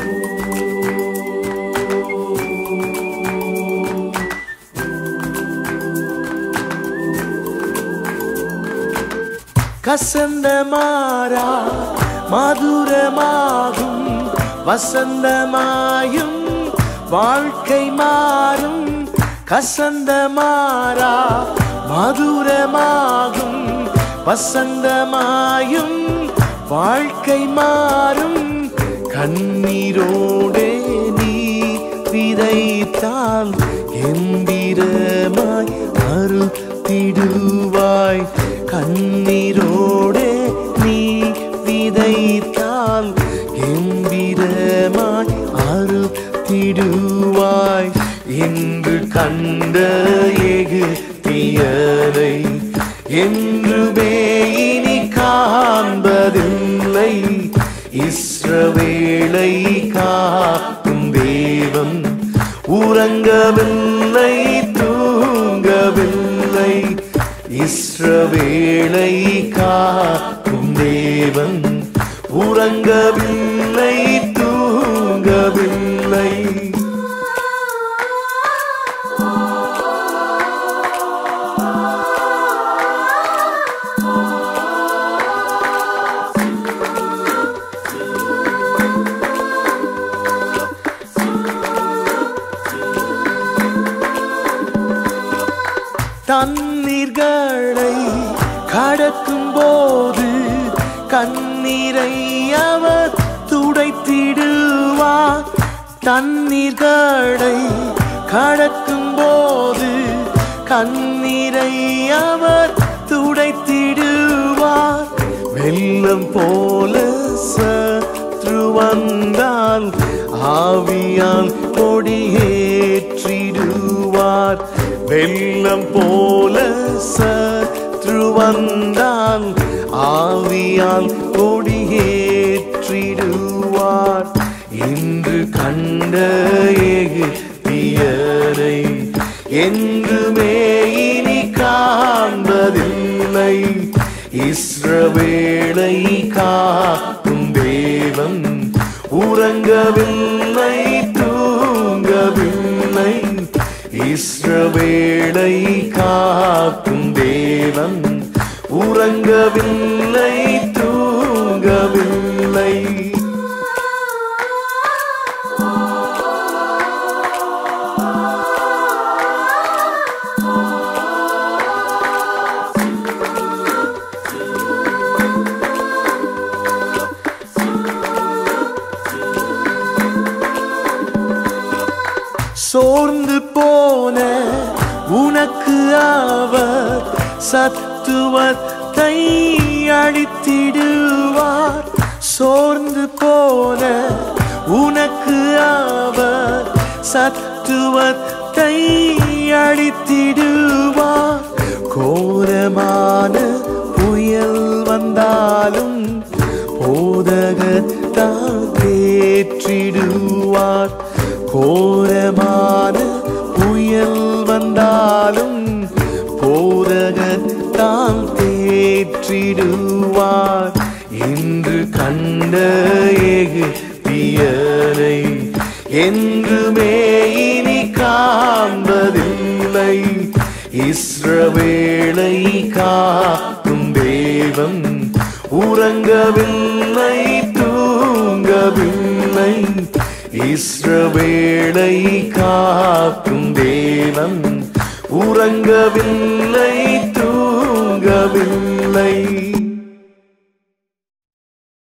கசந்த மாறா மதுரமாகும் வசந்தமாயும் வாழ்க்கை மாறும் கசந்த மாறா மதுரமாகும் வசந்தமாயும் வாழ்க்கை மாறும் கண்ணீரோடே நீ விதைத்தால் எந்திரமாய் அறுத்திடுவாய் கண்ணீரோடே நீ விதைத்தால் எந்திரமாய் அறுத்திடுவாய் என்று கண்ட எகுதியரை என்றுமே இனி காண்பதில்லை இஸ்ரவேளை காக்கும் தேவன் உறங்கவில்லை தூங்கவில்லை இஸ்ரவேளை காக்கும் தேவன் உறங்கவில்லை தூங்கவில்லை தண்ணீர்களை கடக்கும் போது கண்ணீரை அவர் துடைத்திடுவார் தண்ணீர்களை கடக்கும் போது கண்ணீரை அவர் துடைத்திடுவார் வெள்ளம் போல சத்ரு வந்தால் ஆவியால் கொடியேற்றிடுவார் வெள்ளம் போல சத்ரு வந்தால் ஆவியால் கொடியேற்றிடுவார் இன்று கண்ட எகியரை என்றுமே இனி காண்பதில்லை இஸ்ரவேளை காக்கும் தேவன் உறங்கவில்லை தூங்கவில்லை இஸ்ரவேளை காக்கும் தேவன் உறங்கவில்லை தூங்கவில்லை சோர்ந்து போன உனக்கு அவர் சத்துவத்தை அளித்திடுவார் சோர்ந்து போன உனக்கு அவர் சத்துவத்தை அளித்திடுவார் கோரமான புயல் வந்தாலும் போதகத்தால் தேற்றிடுவார் கோரமான புயல் வந்தாலும் போதகத்தால் தேற்றிடுவார் இன்று கண்ட எகியரை என்றுமே இனி காண்பதில்லை இஸ்ரவேளை காக்கும் தேவன் உறங்கவில்லை தூங்கவில்லை இஸ்ரவேளை காக்கும் தேவன் உறங்கவில்லை தூங்கவில்லை